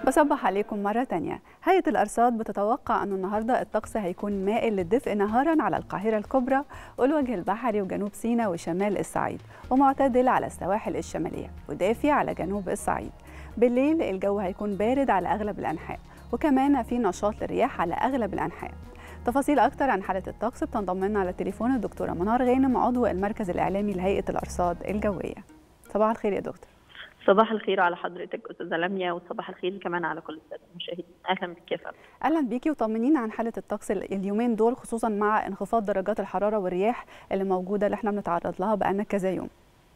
بصبح عليكم مرة تانية هيئة الأرصاد بتتوقع أن النهاردة الطقس هيكون مائل للدفء نهارا على القاهرة الكبرى والوجه البحري وجنوب سيناء وشمال الصعيد ومعتدل على السواحل الشمالية ودافي على جنوب الصعيد بالليل الجو هيكون بارد على أغلب الأنحاء وكمان في نشاط للرياح على أغلب الأنحاء تفاصيل أكتر عن حالة الطقس بتنضم لنا على التليفون الدكتورة منار غانم عضو المركز الإعلامي لهيئة الأرصاد الجوية صباح الخير يا دكتور صباح الخير على حضرتك استاذه لميا وصباح الخير كمان على كل الساده المشاهدين اهلا بك يا فندم اهلا بيكي وطمنينا عن حاله الطقس اليومين دول خصوصا مع انخفاض درجات الحراره والرياح اللي موجوده اللي احنا بنتعرض لها بقالنا كذا يوم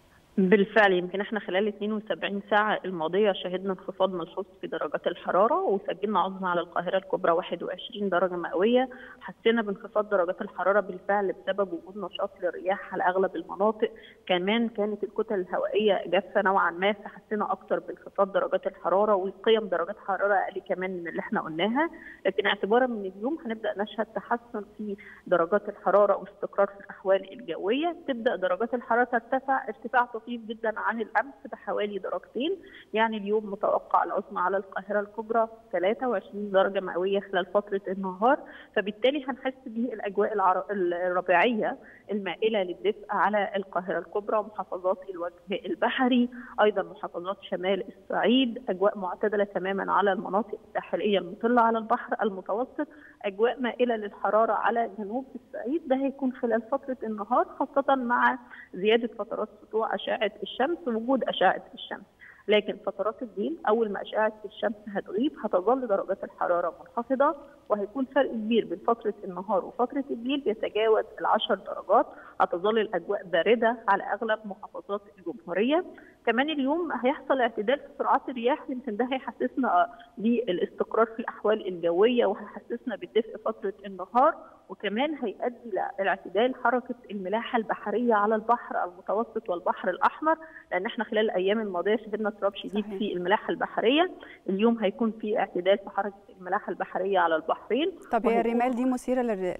بالفعل يمكن احنا خلال 72 ساعة الماضية شهدنا انخفاض ملحوظ في درجات الحرارة وسجلنا عظمى على القاهرة الكبرى 21 درجة مئوية حسينا بانخفاض درجات الحرارة بالفعل بسبب وجود نشاط للرياح على أغلب المناطق كمان كانت الكتل الهوائية جافة نوعا ما فحسينا أكتر بانخفاض درجات الحرارة وقيم درجات حرارة أقل كمان من اللي احنا قلناها لكن اعتبارا من اليوم هنبدأ نشهد تحسن في درجات الحرارة واستقرار في الأحوال الجوية تبدأ درجات الحرارة ترتفع ارتفاع لطيف جدا عن الامس بحوالي درجتين يعني اليوم متوقع العظمى على القاهره الكبرى 23 درجه مئويه خلال فتره النهار فبالتالي هنحس بالاجواء الربيعيه المائله للدفء على القاهره الكبرى ومحافظات الوجه البحري ايضا محافظات شمال الصعيد اجواء معتدله تماما على المناطق الساحليه المطله على البحر المتوسط اجواء مائله للحراره على جنوب الصعيد ده هيكون خلال فتره النهار خاصه مع زياده فترات سطوع اشعه الشمس وجود اشعه الشمس لكن فترات الليل اول ما اشعه الشمس هتغيب هتظل درجات الحراره منخفضه وهيكون فرق كبير بين فتره النهار وفتره الليل بيتجاوز العشر درجات هتظل الاجواء بارده على اغلب محافظات الجمهوريه كمان اليوم هيحصل اعتدال في سرعات الرياح يمكن ده هيحسسنا بالاستقرار في الاحوال الجويه وهيحسسنا بالدفء فتره النهار وكمان هيؤدي لاعتدال حركه الملاحه البحريه على البحر المتوسط والبحر الاحمر لان احنا خلال الايام الماضيه شهدنا اضطراب شديد صحيح. في الملاحه البحريه اليوم هيكون في اعتدال في حركه الملاحه البحريه على البحرين طب هي الرمال دي مثيره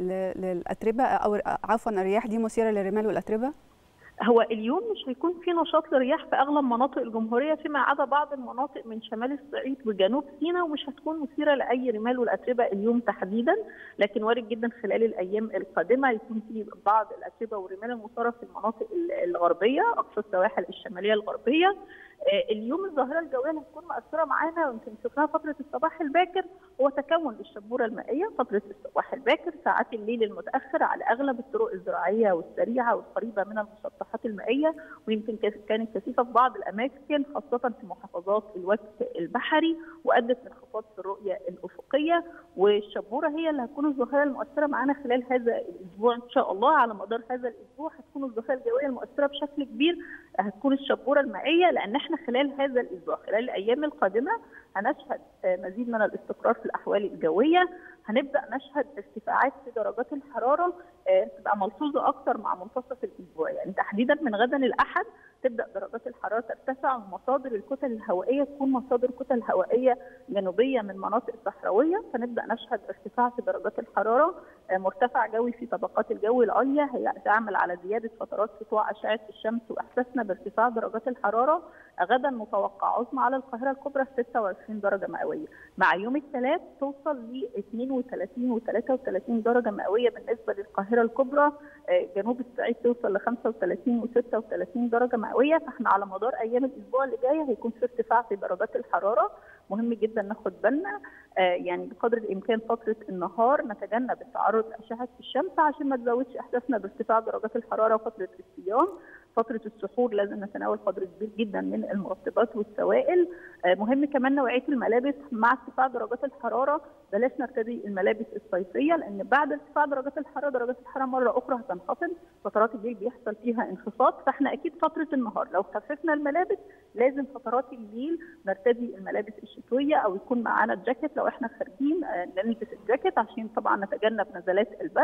للاتربه او عفوا الرياح دي مثيره للرمال والاتربه هو اليوم مش هيكون في نشاط للرياح في اغلب مناطق الجمهوريه فيما عدا بعض المناطق من شمال الصعيد وجنوب سيناء ومش هتكون مثيره لاي رمال والاتربه اليوم تحديدا لكن وارد جدا خلال الايام القادمه يكون في بعض الاتربه والرمال المثاره في المناطق الغربيه اقصى السواحل الشماليه الغربيه اليوم الظاهره الجويه اللي هتكون مأثره معانا ويمكن شفناها فتره الصباح الباكر هو تكون للشبوره المائيه فتره الصباح الباكر ساعات الليل المتاخر على اغلب الطرق الزراعيه والسريعه والقريبه من المسطحات المائيه ويمكن كانت كثيفه في بعض الاماكن خاصه في محافظات الوجه البحري وادت لانخفاض في الرؤيه الافقيه والشبوره هي اللي هتكون الظاهره المؤثره معانا خلال هذا الاسبوع ان شاء الله على مدار هذا الاسبوع هتكون الظاهره الجويه المؤثره بشكل كبير هتكون الشبوره المائيه لان احنا خلال هذا الاسبوع خلال الايام القادمه هنشهد مزيد من الاستقرار في الاحوال الجويه هنبدا نشهد ارتفاعات في درجات الحراره تبقى ملحوظه اكثر مع منتصف الاسبوع يعني تحديدا من غدا الاحد تبدا درجات الحراره ترتفع ومصادر الكتل الهوائيه تكون مصادر كتل هوائيه جنوبيه من مناطق صحراويه فنبدا نشهد ارتفاع في درجات الحراره مرتفع جوي في طبقات الجو العليا هيعمل على زياده فترات سطوع اشعه الشمس واحساسنا بارتفاع درجات الحراره غدا متوقع عظمى على القاهره الكبرى 26 درجه مئويه مع يوم الثلاث توصل ل 32 و 33 درجه مئويه بالنسبه للقاهره الكبرى جنوب الصعيد توصل ل 35 و 36 درجه مئويه فاحنا على مدار ايام الاسبوع اللي جاي هيكون في ارتفاع في درجات الحراره مهم جدا ناخد بالنا يعني بقدر الامكان فتره النهار نتجنب التعرض لاشعه الشمس عشان ما تزودش احساسنا بارتفاع درجات الحراره فتره الصيام فتره السحور لازم نتناول قدر كبير جدا من المرطبات والسوائل مهم كمان نوعيه الملابس مع ارتفاع درجات الحراره بلاش نرتدي الملابس الصيفيه لان بعد ارتفاع درجات الحراره درجات الحراره مره اخرى هتنخفض فترات الليل بيحصل فيها انخفاض فاحنا اكيد فتره النهار لو خففنا الملابس لازم فترات الليل نرتدي الملابس الشتويه او يكون معانا الجاكيت لو احنا خارجين نلبس الجاكيت عشان طبعا نتجنب نزلات البرد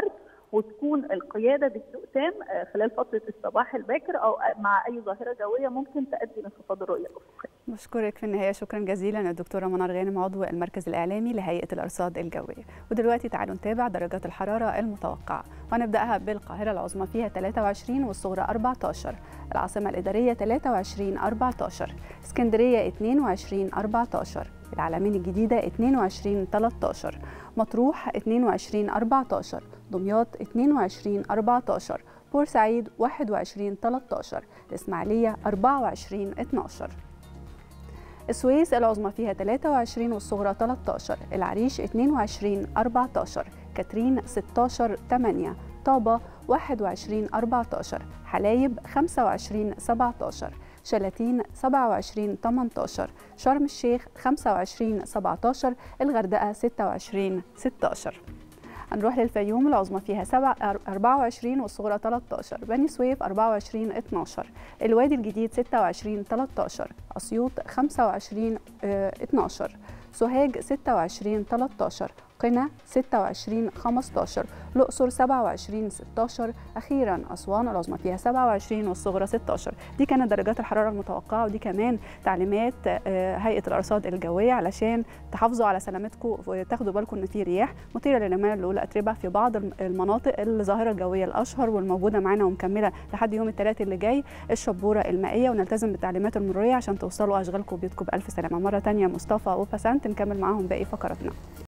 وتكون القياده بهدوء تام خلال فتره الصباح الباكر او مع اي ظاهره جويه ممكن تؤدي لانخفاض الرؤيه الافقيه. بشكرك في النهايه شكرا جزيلا الدكتوره منار غانم عضو المركز الاعلامي لهيئه الارصاد الجويه ودلوقتي تعالوا نتابع درجات الحراره المتوقعه وهنبداها بالقاهره العظمى فيها 23 والصغرى 14 العاصمه الاداريه 23 14 اسكندريه 22 14 العلمين الجديده 22 13 مطروح 22 14 دمياط 22 14 بورسعيد 21 13 الإسماعيلية 24 12 السويس العظمى فيها 23 والصغرى 13 العريش 22 14 كاترين 16 8 طابة 21 14 حلايب 25 17 شلاتين 27 18 شرم الشيخ 25 17 الغردقة 26 16 هنروح للفيوم العظمى فيها 7 24 والصغرى 13 بني سويف 24 12 الوادي الجديد 26 13 اسيوط 25 12 سوهاج 26 13 قنا 26 15 الأقصر 27 16 أخيرا أسوان العظمى فيها 27 والصغرى 16 دي كانت درجات الحرارة المتوقعة ودي كمان تعليمات هيئة الأرصاد الجوية علشان تحافظوا على سلامتكم وتاخدوا بالكم إن في رياح مثيرة للرمال الأولى أتربة في بعض المناطق الظاهرة الجوية الأشهر والموجودة معانا ومكملة لحد يوم الثلاث اللي جاي الشبورة المائية ونلتزم بالتعليمات المرورية عشان توصلوا أشغالكم وبيوتكم بألف سلامة مرة تانية مصطفى وبسنت نكمل معاهم باقي فقراتنا